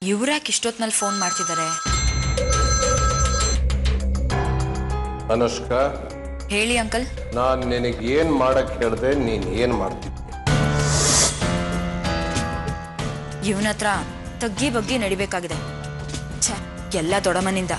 ಇವ್ರ್ಯಾಕೆ ಇಷ್ಟೊತ್ನಲ್ಲಿ phone ಮಾಡ್ತಿದ್ದಾರೆ ಅನುಷ್ಕಾ ಹೇಳಿ uncle ನಾನು ನಿನಗೆ ಏನು ಮಾಡಕ್ಕೆ ಹೇಳಿದೆ ನೀನು ಏನು ಮಾಡ್ತಿದ್ದೆ ಇವನ ಹತ್ರ ತಗ್ಗಿ ಬಗ್ಗಿ ನಡಿಬೇಕಾಗಿದೆ ಛೆ ಎಲ್ಲ ದೊಡ್ಡಮ್ಮನಿಂದ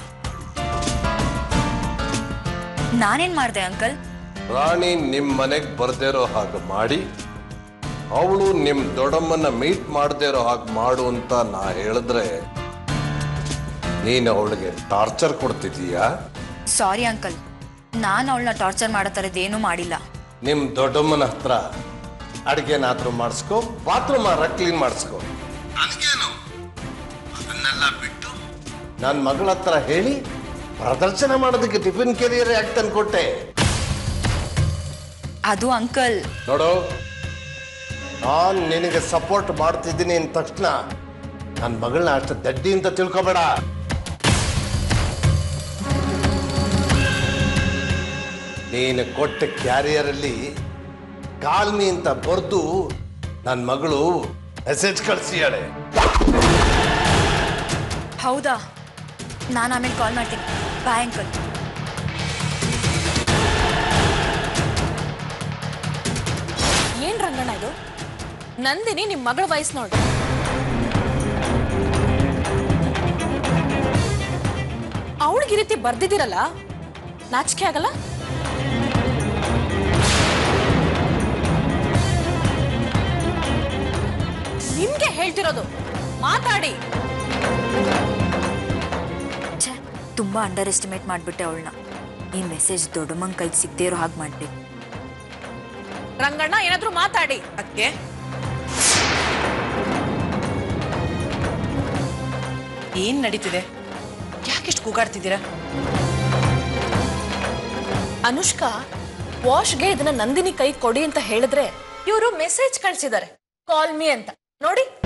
ನಾನೇನ್ ಮಾಡ್ದೆ ಅಂಕಲ್ ರಾಣಿ ನಿಮ್ಮ ಮನೆಗೆ ಬರ್ದೇ ಇರೋ ಹಾಗೆ ಮಾಡಿ ಅವಳು ನಿಮ್ಮ ದೊಡ್ಡಮ್ಮನ ಮೀಟ್ ಮಾಡದೇ ಇರೋ ಹಾಗೆ ಮಾಡು ಅಂತ ನಾ ಹೇಳಿದ್ರೆ ನೀನು ಅವಳಿಗೆ ಟಾರ್ಚರ್ ಕೊಡ್ತಿದ್ದೀಯಾ ಸಾರಿ ಅಂಕಲ್ ನಾನು ಅವಳನ್ನ ಟಾರ್ಚರ್ ಮಾಡೋ ಥರದ್ದೇನೂ ಮಾಡಿಲ್ಲ ನಿಮ್ಮ ದೊಡ್ಡಮ್ಮನ ಹತ್ರ ಅಡುಗೆನಾದ್ರೂ ಮಾಡಿಸ್ಕೊ ಬಾತ್ರೂಮ್ ಕ್ಲೀನ್ ಮಾಡಿಸ್ಕೊ ನನಗೇನು ಅದನ್ನೆಲ್ಲ ಬಿಟ್ಟು ನನ್ನ ಮಗಳ ಹತ್ರ ಹೇಳಿ ಪ್ರದರ್ಶನ ಮಾಡೋದಕ್ಕೆ ಟಿಫಿನ್ ಕೆರಿಯರ್ ಯಾಕೆ ತಂದ್ಕೊಟ್ಟೆ ಅದು ಅಂಕಲ್ ನೋಡು ನಾನು ನಿನಗೆ ಸಪೋರ್ಟ್ ಮಾಡ್ತಿದ್ದೀನಿ ಅಂದ ತಕ್ಷಣ ನನ್ನ ಮಗಳನ್ನ ಅಷ್ಟು ದಡ್ಡಿ ಅಂತ ತಿಳ್ಕೊಬೇಡ ನೀನು ಕೊಟ್ಟ ಕ್ಯಾರಿಯರಲ್ಲಿ ಕಾಲ್ಮಿ ಅಂತ ಬರೆದು ನನ್ನ ಮಗಳು ಮೆಸೇಜ್ ಕಳಿಸಿಯಾಳೆ ಹೌದಾ ನಾನು ಆಮೇಲೆ ಕಾಲ್ ಮಾಡ್ತೀನಿ ಬಾಯ್ ಅಂಕಲ್ ಏನ್ ರಂಗಣ್ಣ ಇದು ನಂದಿನಿ ನಿಮ್ ಮಗಳ ವಯಸ್ಸು ನೋಡು ಅವಳಿಗೆ ಈ ರೀತಿ ಬರ್ದಿದ್ದೀರಲ್ಲ ನಾಚಿಕೆ ಆಗಲ್ಲ ನಿಮ್ಗೆ ಹೇಳ್ತಿರೋದು ಮಾತಾಡಿ ಛೇ ತುಂಬ ಅಂಡರ್ ಎಸ್ಟಿಮೇಟ್ ಮಾಡಿಬಿಟ್ಟೆ ಅವಳನ್ನ ಈ ಮೆಸೇಜ್ ದೊಡ್ಡಮ್ಮನ ಕೈಗೆ ಸಿಗದೇ ಇರೋ ಹಾಗೆ ಮಾಡ್ಬೇಕು ರಂಗಣ್ಣ ಏನಾದ್ರೂ ಮಾತಾಡಿ ಅದಕ್ಕೆ ಏನ್ ನಡೀತಿದೆ ಯಾಕೆಷ್ಟು ಕೂಗಾಡ್ತಿದ್ದೀರಾ ಅನುಷ್ಕಾ ವಾಶ್ಗೆ ಇದನ್ನ ನಂದಿನಿ ಕೈ ಕೊಡಿ ಅಂತ ಹೇಳಿದ್ರೆ ಇವರು ಮೆಸೇಜ್ ಕಳ್ಸಿದ್ದಾರೆ ಕಾಲ್ ಮೀ ಅಂತ ನೋಡಿ